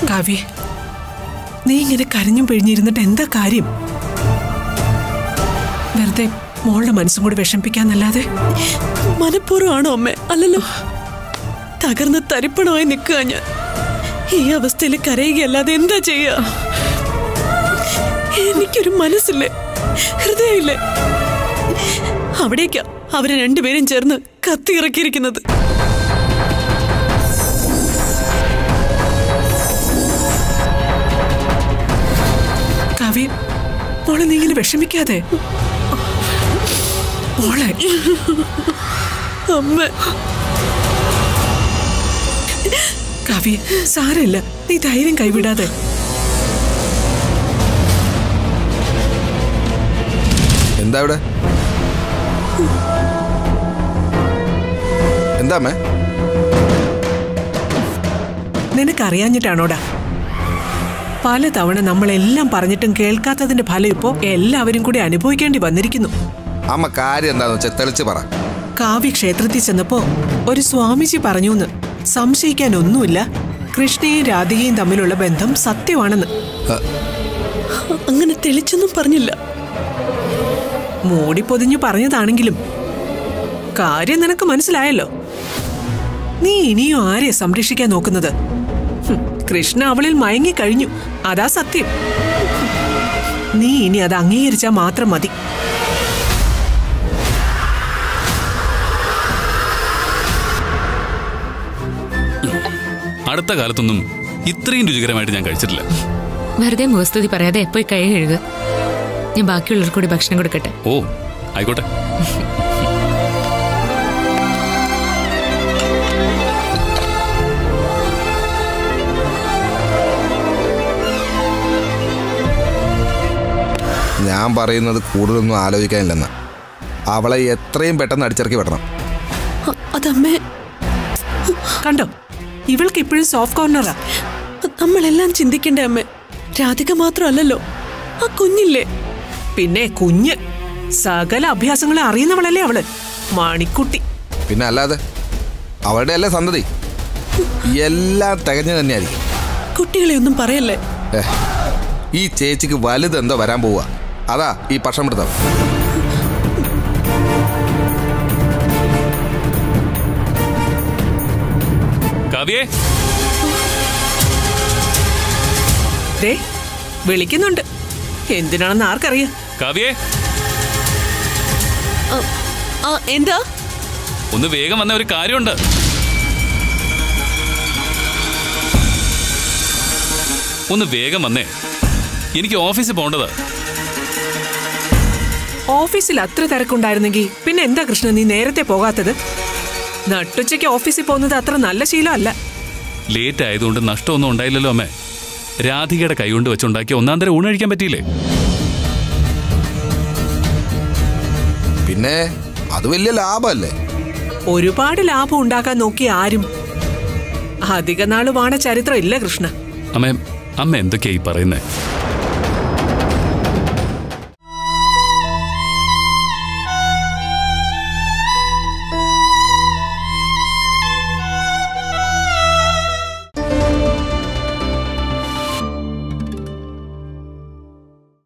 കാവ്യ നീ ഇങ്ങനെ കരഞ്ഞും പിഴിഞ്ഞിരുന്നിട്ട് എന്താ കാര്യം വെറുതെ മോളുടെ മനസ്സും കൂടി വിഷമിപ്പിക്കാന്നല്ലാതെ മനഃപൂർവ്വമാണോ അമ്മേ അല്ലല്ലോ തകർന്ന് തരിപ്പണമായി നിൽക്കുക ഞാൻ ഈ അവസ്ഥയിൽ കരയുകയല്ലാതെ എന്താ ചെയ്യാ എനിക്കൊരു മനസ്സില്ലേ ഹൃദയമില്ലേ അവിടേക്കാ അവരെ രണ്ടുപേരും ചേർന്ന് കത്തി ഇറക്കിയിരിക്കുന്നത് കാവ്യ മോളെ നീ ഇങ്ങനെ വിഷമിക്കാതെ മോളെ അമ്മ കാവ്യ സാരമില്ല നീ ധൈര്യം കൈവിടാതെ എന്താ ഇവിടെ എന്താ അമ്മേ നിനക്കറിയാഞ്ഞിട്ടാണോടാ പലതവണ നമ്മളെല്ലാം പറഞ്ഞിട്ടും കേൾക്കാത്തതിന്റെ ഫലം ഇപ്പോ എല്ലാവരും കൂടി അനുഭവിക്കേണ്ടി വന്നിരിക്കുന്നു അമ്മ കാര്യം എന്താന്ന് വെച്ചാൽ തെളിച്ച് പറ കാവ്യ ക്ഷേത്രത്തിൽ ചെന്നപ്പോ ഒരു സ്വാമിജി പറഞ്ഞൂന്ന് സംശയിക്കാൻ ഒന്നുമില്ല കൃഷ്ണയും രാധികയും തമ്മിലുള്ള ബന്ധം സത്യമാണെന്ന് അങ്ങനെ തെളിച്ചൊന്നും പറഞ്ഞില്ല മൂടി പൊതിഞ്ഞു പറഞ്ഞതാണെങ്കിലും കാര്യം നിനക്ക് മനസ്സിലായല്ലോ നീ ഇനിയും ആരെ സംരക്ഷിക്കാൻ നോക്കുന്നത് ഹും, കൃഷ്ണ അവളിൽ മയങ്ങിക്കഴിഞ്ഞു അതാ സത്യം നീ ഇനി അത് അംഗീകരിച്ചാൽ മാത്രം മതി അടുത്ത കാലത്തൊന്നും ഇത്രയും രുചികരമായിട്ട് ഞാൻ കഴിച്ചിട്ടില്ല വെറുതെ മുഖസ്തുതി പറയാതെ പോയി കൈ കഴുകുക ഞാൻ ബാക്കിയുള്ളവർക്ക് കൂടി ഭക്ഷണം കൊടുക്കട്ടെ ഓ ആയിക്കോട്ടെ ഞാൻ പറയുന്നത് കൂടുതലൊന്നും ആലോചിക്കാനില്ലെന്ന് അവളെ എത്രയും പെട്ടെന്ന് അടിച്ചിറക്കി വിടണം അ- അതമ്മേ കണ്ടോ ഇവൾക്ക് ഇപ്പോഴും സോഫ്റ്റ് കോർണറാ നമ്മളെല്ലാം ചിന്തിക്കണ്ടേ അമ്മേ രാധിക മാത്രമല്ലല്ലോ ആ കുഞ്ഞില്ലേ പിന്നെ കുഞ്ഞ് സകല അഭ്യാസങ്ങളെ അറിയുന്നവളല്ലേ അവള് മാണിക്കുട്ടി പിന്നെ അല്ലാതെ അവളുടെ അല്ലേ സന്തതി എല്ലാം തികഞ്ഞു തന്നെയായിരിക്കും കുട്ടികളെ ഒന്നും പറയല്ലേ ഏ, ഈ ചേച്ചിക്ക് വലുതെന്തോ വരാൻ പോവുക അതാ ഈ പക്ഷം പിടുത്തം കാവ്യേ ദേ വിളിക്കുന്നുണ്ട് എന്തിനാണെന്ന് ആർക്കറിയാം കാവ്യേ ആ, ആ എന്താ ഒന്ന് വേഗം വന്ന ഒരു കാര്യമുണ്ട് ഒന്ന് വേഗം വന്നേ എനിക്ക് ഓഫീസിൽ പോകേണ്ടത് ഓഫീസിൽ അത്ര തിരക്കുണ്ടായിരുന്നെങ്കിൽ പിന്നെ എന്താ കൃഷ്ണ നീ നേരത്തെ പോകാത്തത് നട്ടുച്ചയ്ക്ക് ഓഫീസിൽ പോകുന്നത് അത്ര നല്ല ശീലമല്ല ലേറ്റ് ആയതുകൊണ്ട് നഷ്ടമൊന്നും ഉണ്ടായില്ലല്ലോ അമ്മേ രാധികയുടെ കൈകൊണ്ട് വെച്ചുണ്ടാക്കിയ ഒന്നാം തരം ഊണ് കഴിക്കാൻ പറ്റിയില്ലേ പിന്നെ അത് വലിയ ലാഭമല്ലേ ഒരുപാട് ലാഭം ഉണ്ടാക്കാൻ നോക്കി ആരും അധിക നാള് വാണ ചരിത്രം ഇല്ല കൃഷ്ണ അമ്മേ അമ്മ എന്തൊക്കെയാ ഈ പറയുന്നേ